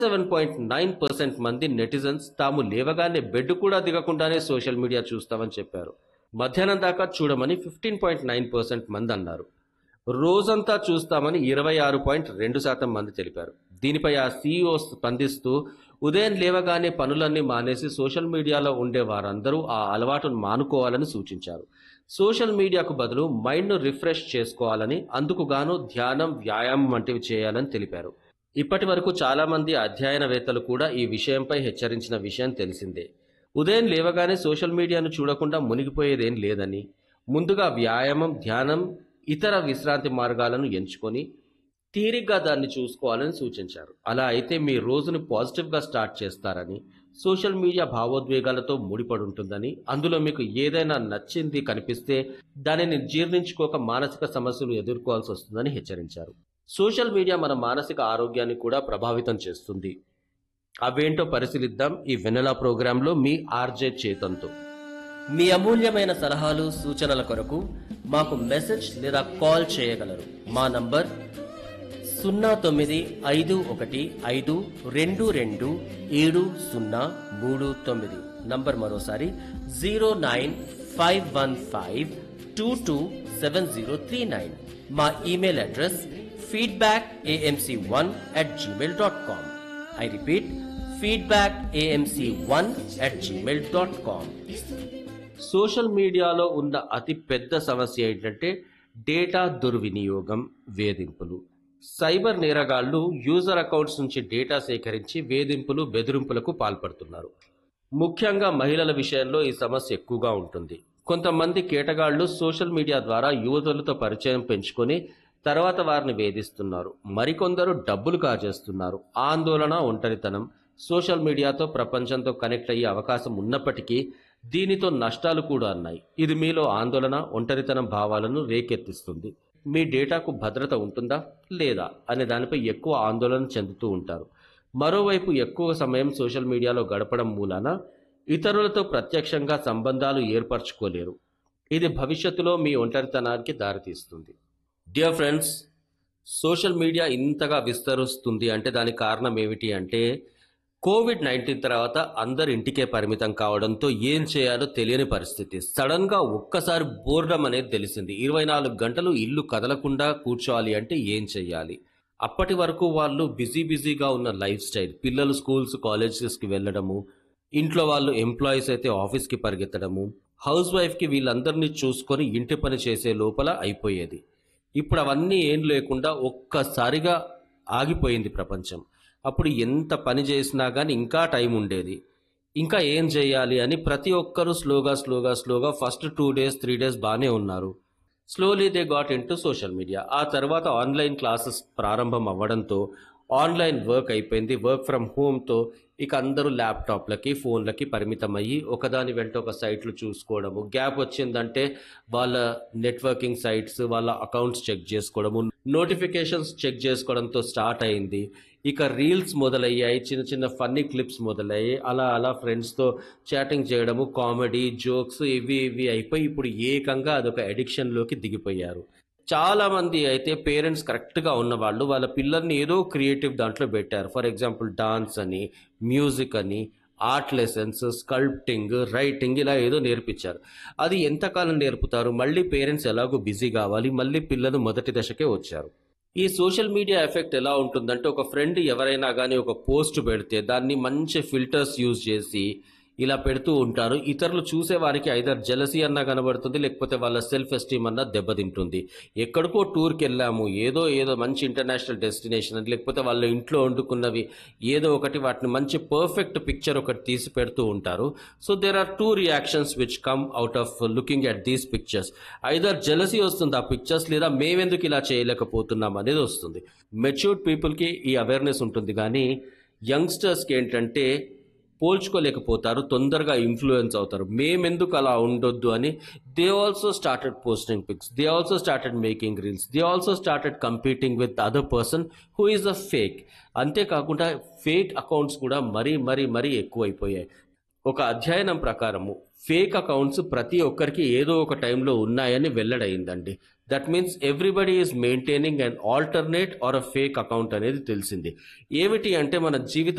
seven point nine percent మంది netizens తాము లేవగానే బెడ్ కూడా దిగకుండానే సోషల్ మీడియా చూస్తామని చెప్పారు మధ్యాహ్నం దాకా చూడమని ఫిఫ్టీన్ పాయింట్ నైన్ పర్సెంట్ మంది అన్నారు రోజంతా చూస్తామని ఇరవై ఆరు పాయింట్ రెండు శాతం మంది తెలిపారు దీనిపై ఆ సీఈఓ స్పందిస్తూ ఉదయం లేవగానే పనులన్నీ మానేసి సోషల్ మీడియాలో ఉండే వారందరూ ఆ అలవాటును మానుకోవాలని సూచించారు సోషల్ మీడియాకు బదులు మైండ్ను రిఫ్రెష్ చేసుకోవాలని అందుకు గాను ధ్యానం వ్యాయామం వంటివి చేయాలని తెలిపారు ఇప్పటి వరకు చాలా మంది అధ్యయనవేత్తలు కూడా ఈ విషయంపై హెచ్చరించిన విషయం తెలిసిందే ఉదయం లేవగానే సోషల్ మీడియాను చూడకుండా మునిగిపోయేదేం లేదని ముందుగా వ్యాయామం ధ్యానం ఇతర విశ్రాంతి మార్గాలను ఎంచుకొని తీరిగ్గా దాన్ని చూసుకోవాలని సూచించారు అలా అయితే మీ రోజును పాజిటివ్గా స్టార్ట్ చేస్తారని సోషల్ మీడియా భావోద్వేగాలతో ముడిపడి ఉంటుందని అందులో మీకు ఏదైనా నచ్చింది కనిపిస్తే దానిని జీర్ణించుకోక మానసిక సమస్యలు ఎదుర్కోవాల్సి వస్తుందని హెచ్చరించారు సోషల్ మీడియా మన మానసిక ఆరోగ్యాన్ని కూడా ప్రభావితం చేస్తుంది అవేంటో పరిశీలిద్దాం ఈ వెనెలా ప్రోగ్రాంలో మీ ఆర్జే చేతంతో మీ అమూల్యమైన సలహాలు సూచనల కొరకు మాకు మెసేజ్ లేదా కాల్ చేయగలరు మా నంబర్ సున్నా తొమ్మిది ఐదు ఒకటి ఐదు రెండు రెండు ఏడు సున్నా మూడు తొమ్మిది నంబర్ మరోసారి zero nine five one five two two seven zero three nine మా email address feedback AMC one at Gmail dot com I repeat feedback AMC one at Gmail dot com social మీడియాలో ఉన్న అతి పెద్ద సమస్య ఏంటంటే data దుర్వినియోగం వేధింపులు cyber నేరగాళ్లు యూజర్ అకౌంట్స్ నుంచి డేటా సేకరించి వేధింపులు బెదిరింపులకు పాల్పడుతున్నారు ముఖ్యంగా మహిళల విషయంలో ఈ సమస్య ఎక్కువగా ఉంటుంది కొంతమంది కేటగాళ్లు సోషల్ మీడియా ద్వారా యువతులతో పరిచయం పెంచుకొని తర్వాత వారిని వేధిస్తున్నారు మరికొందరు డబ్బులు కాజేస్తున్నారు ఆందోళన ఒంటరితనం సోషల్ మీడియాతో ప్రపంచంతో కనెక్ట్ అయ్యే అవకాశం ఉన్నప్పటికీ దీనితో నష్టాలు కూడా ఉన్నాయి ఇది మీలో ఆందోళన ఒంటరితనం భావాలను రేకెత్తిస్తుంది మీ డేటాకు భద్రత ఉంటుందా లేదా అనే దానిపై ఎక్కువ ఆందోళన చెందుతూ ఉంటారు మరోవైపు ఎక్కువ సమయం సోషల్ మీడియాలో గడపడం మూలాన ఇతరులతో ప్రత్యక్షంగా సంబంధాలు ఏర్పరచుకోలేరు ఇది భవిష్యత్తులో మీ ఒంటరితనానికి దారితీస్తుంది డియర్ ఫ్రెండ్స్ సోషల్ మీడియా ఇంతగా విస్తరిస్తుంది అంటే దానికి కారణం ఏమిటి అంటే కోవిడ్ నైన్టీన్ తర్వాత అందరు ఇంటికే పరిమితం కావడంతో ఏం చేయాలో తెలియని పరిస్థితి సడన్ గా ఒక్కసారి బోర్డం అనేది తెలిసింది ఇరవై నాలుగు గంటలు ఇల్లు కదలకుండా కూర్చోవాలి అంటే ఏం చేయాలి అప్పటి వరకు వాళ్ళు బిజీ బిజీగా ఉన్న లైఫ్ స్టైల్ పిల్లలు స్కూల్స్ కాలేజెస్కి వెళ్ళడము ఇంట్లో వాళ్ళు ఎంప్లాయీస్ అయితే ఆఫీస్కి పరిగెత్తడము హౌస్ వైఫ్కి వీళ్ళందరినీ చూసుకొని ఇంటి పని చేసే లోపల అయిపోయేది ఇప్పుడు అవన్నీ ఏం లేకుండా ఒక్కసారిగా ఆగిపోయింది ప్రపంచం అప్పుడు ఎంత పని చేసినా కానీ ఇంకా టైం ఉండేది ఇంకా ఏం చేయాలి అని ప్రతి ఒక్కరూ స్లోగా స్లోగా స్లోగా first two days three days బాగానే ఉన్నారు slowly they got in to social media ఆ తర్వాత ఆన్లైన్ క్లాసెస్ ప్రారంభం అవ్వడంతో ఆన్లైన్ వర్క్ అయిపోయింది వర్క్ ఫ్రమ్ హోమ్తో ఇక అందరూ ల్యాప్టాప్లకి ఫోన్లకి పరిమితం అయ్యి ఒకదాని వెంట ఒక సైట్లు చూసుకోవడము గ్యాప్ వచ్చిందంటే వాళ్ళ నెట్వర్కింగ్ సైట్స్ వాళ్ళ అకౌంట్స్ చెక్ చేసుకోవడము నోటిఫికేషన్స్ చెక్ చేసుకోవడంతో స్టార్ట్ అయింది ఇక రీల్స్ మొదలయ్యాయి చిన్న చిన్న ఫన్నీ క్లిప్స్ మొదలయ్యాయి అలా అలా ఫ్రెండ్స్తో చాటింగ్ చేయడము కామెడీ జోక్స్ ఇవి ఇవి అయిపోయి ఇప్పుడు ఏకంగా అదొక అడిక్షన్లోకి దిగిపోయారు చాలా మంది అయితే పేరెంట్స్ కరెక్ట్గా ఉన్నవాళ్ళు వాళ్ళ పిల్లల్ని ఏదో క్రియేటివ్ దాంట్లో పెట్టారు ఫర్ ఎగ్జాంపుల్ డాన్స్ అని మ్యూజిక్ అని ఆర్ట్ లెసన్స్ స్కల్ప్టింగ్ రైటింగ్ ఇలా ఏదో నేర్పించారు అది ఎంతకాలం నేర్పుతారు మళ్ళీ పేరెంట్స్ ఎలాగో బిజీ కావాలి మళ్ళీ పిల్లలు మొదటి దశకే వచ్చారు ఈ సోషల్ మీడియా ఎఫెక్ట్ ఎలా ఉంటుందంటే ఒక ఫ్రెండ్ ఎవరైనా కానీ ఒక పోస్ట్ పెడితే దాన్ని మంచి ఫిల్టర్స్ యూజ్ చేసి ఇలా పెడుతూ ఉంటారు ఇతరులు చూసే వారికి ఐదర్ జలసీ అన్నా కనబడుతుంది లేకపోతే వాళ్ళ సెల్ఫ్ ఎస్టీమ్ అన్నా దెబ్బతింటుంది ఎక్కడికో టూర్కి వెళ్ళాము ఏదో ఏదో మంచి ఇంటర్నేషనల్ డెస్టినేషన్ అని లేకపోతే వాళ్ళ ఇంట్లో వండుకున్నవి ఏదో ఒకటి వాటిని మంచి పర్ఫెక్ట్ పిక్చర్ ఒకటి తీసి పెడుతూ ఉంటారు so there are two reactions which come out of looking at these pictures either jealousy వస్తుంది ఆ పిక్చర్స్ లేదా మేమెందుకు ఇలా చేయలేకపోతున్నాం అనేది వస్తుంది మెచ్యూర్డ్ పీపుల్కి ఈ అవేర్నెస్ ఉంటుంది కానీ యంగ్స్టర్స్కి ఏంటంటే పోల్చుకోలేకపోతారు తొందరగా ఇన్ఫ్లుయెన్స్ అవుతారు మేమెందుకు అలా ఉండొద్దు అని they also started posting pics they also started making reels they also started competing with other person who is a fake అంతేకాకుండా ఫేక్ అకౌంట్స్ కూడా మరీ మరీ మరీ ఎక్కువైపోయాయి ఒక అధ్యయనం ప్రకారము ఫేక్ అకౌంట్స్ ప్రతి ఒక్కరికి ఏదో ఒక టైంలో ఉన్నాయని వెల్లడైందండి that means everybody is maintaining and alternate or a fake account అనేది తెలిసింది ఏమిటి అంటే మన జీవిత